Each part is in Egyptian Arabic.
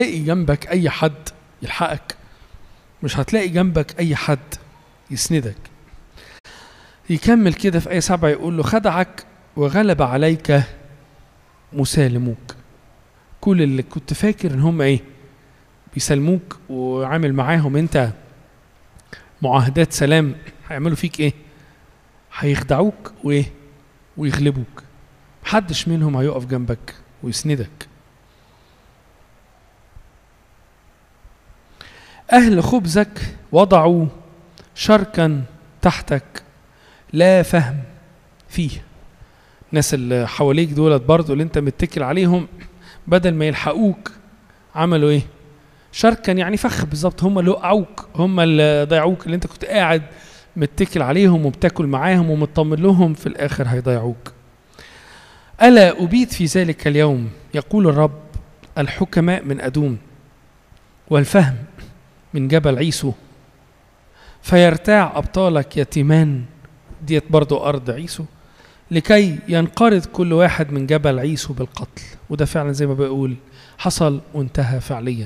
هتلاقي جنبك اي حد يلحقك مش هتلاقي جنبك اي حد يسندك يكمل كده في آية سبعة يقول له خدعك وغلب عليك مسالموك كل اللي كنت فاكر ان هم ايه بيسلموك وعامل معاهم انت معاهدات سلام هيعملوا فيك ايه هيخدعوك وايه ويغلبوك محدش منهم هيقف جنبك ويسندك أهل خبزك وضعوا شركا تحتك لا فهم فيه الناس اللي حواليك دولت برضو اللي انت متكل عليهم بدل ما يلحقوك عملوا ايه شركا يعني فخ بالظبط هم اللي وقعوك هم اللي ضيعوك اللي انت كنت قاعد متكل عليهم وبتاكل معاهم ومطمن لهم في الاخر هيضيعوك الا ابيت في ذلك اليوم يقول الرب الحكماء من ادوم والفهم من جبل عيسو فيرتاع ابطالك يتيمان ديت برضو ارض عيسو لكي ينقرض كل واحد من جبل عيسو بالقتل وده فعلا زي ما بقول حصل وانتهى فعليا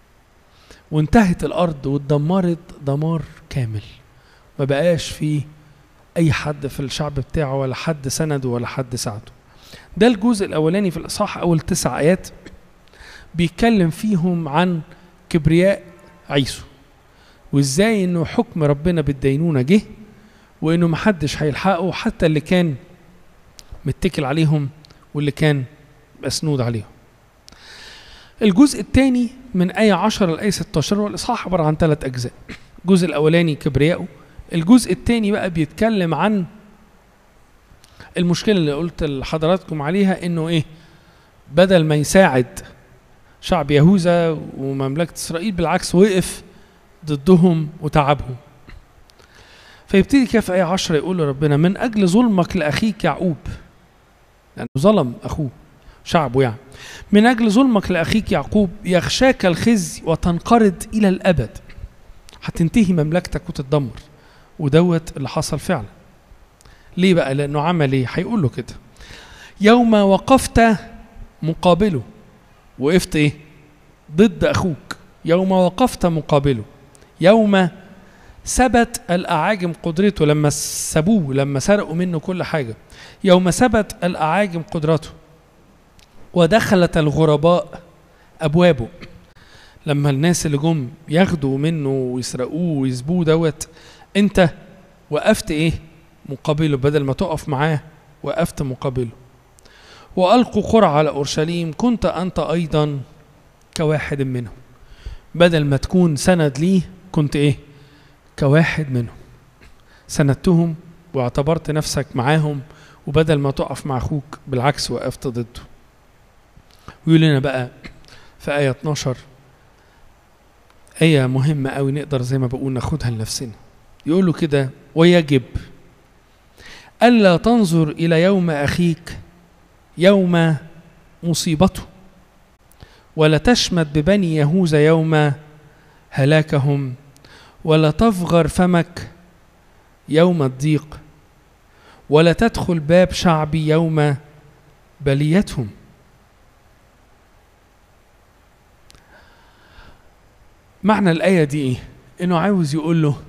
وانتهت الارض واتدمرت دمار كامل ما بقاش فيه اي حد في الشعب بتاعه ولا حد سنده ولا حد ساعده ده الجزء الاولاني في الاصحاح اول تسع ايات بيتكلم فيهم عن كبرياء عيسو وازاي انه حكم ربنا بالدينونه جه وانه محدش هيلحقه حتى اللي كان متكل عليهم واللي كان مسنود عليهم الجزء الثاني من آية 10 لآية 16 هو الإصحاح عبارة عن ثلاث أجزاء الجزء الأولاني كبرياءه الجزء الثاني بقى بيتكلم عن المشكلة اللي قلت لحضراتكم عليها إنه إيه بدل ما يساعد شعب يهوذا ومملكة إسرائيل بالعكس وقف ضدهم وتعبهم فيبتدي كده في آية 10 يقول لربنا من أجل ظلمك لأخيك يعقوب لأنه ظلم أخوه شعبه يعني من أجل ظلمك لأخيك يعقوب يخشاك الخزي وتنقرض إلى الأبد هتنتهي مملكتك وتتدمر ودوت اللي حصل فعلا ليه بقى لأنه عمل إيه هيقول له كده يوم وقفت مقابله وقفت إيه ضد أخوك يوم وقفت مقابله يوم ثبت الأعاجم قدرته لما سابوه لما سرقوا منه كل حاجة يوم ثبت الأعاجم قدرته ودخلت الغرباء أبوابه لما الناس اللي جم ياخدوا منه ويسرقوه ويسبوه دوت انت وقفت ايه مقابله بدل ما تقف معاه وقفت مقابله وألقوا قرعة على أورشليم كنت أنت أيضا كواحد منهم بدل ما تكون سند ليه كنت ايه كواحد منهم سندتهم واعتبرت نفسك معاهم وبدل ما تقف مع اخوك بالعكس وقفت ضده ويقول لنا بقى في آية 12 آية مهمة أوي نقدر زي ما بقول ناخدها لنفسنا يقول له كده ويجب ألا تنظر إلى يوم أخيك يوم مصيبته ولا تشمت ببني يهوذا يوم هلاكهم ولا تفغر فمك يوم الضيق ولا تدخل باب شعبي يوم بليتهم معنى الآية دي إيه؟ إنه عاوز يقول له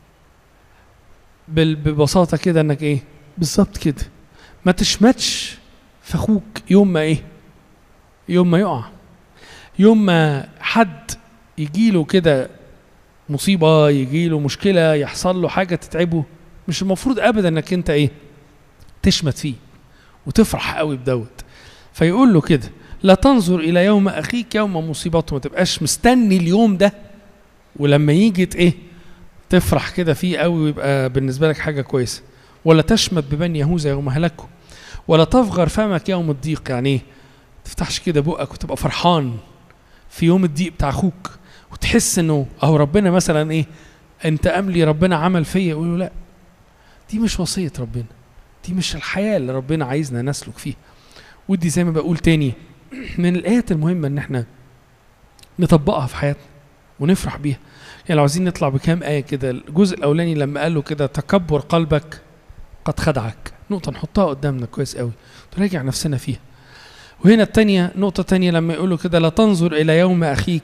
بال- ببساطة كده إنك إيه؟ بالظبط كده ما تشمتش في أخوك يوم ما إيه؟ يوم ما يقع يوم ما حد يجيله كده مصيبة يجيله مشكلة يحصل له حاجة تتعبه مش المفروض أبدا إنك أنت إيه؟ تشمت فيه وتفرح قوي بدوت فيقول له كده لا تنظر الى يوم اخيك يوم مصيبته ما تبقاش مستني اليوم ده ولما يجي ت- ايه تفرح كده فيه قوي ويبقى بالنسبه لك حاجه كويسه ولا تشمت ببني يهوذا يوم هلكه ولا تفغر فمك يوم الضيق يعني ايه تفتحش كده بقك وتبقى فرحان في يوم الضيق بتاع اخوك وتحس انه اهو ربنا مثلا ايه انت املي ربنا عمل فيا يقول له لا دي مش وصيه ربنا دي مش الحياه اللي ربنا عايزنا نسلك فيها ودي زي ما بقول تاني من الايات المهمه ان احنا نطبقها في حياتنا ونفرح بيها يعني لو عايزين نطلع بكام ايه كده الجزء الاولاني لما قال له كده تكبر قلبك قد خدعك نقطه نحطها قدامنا كويس قوي تراجع نفسنا فيها وهنا التانية نقطة تانية لما يقولوا كده لا تنظر إلى يوم أخيك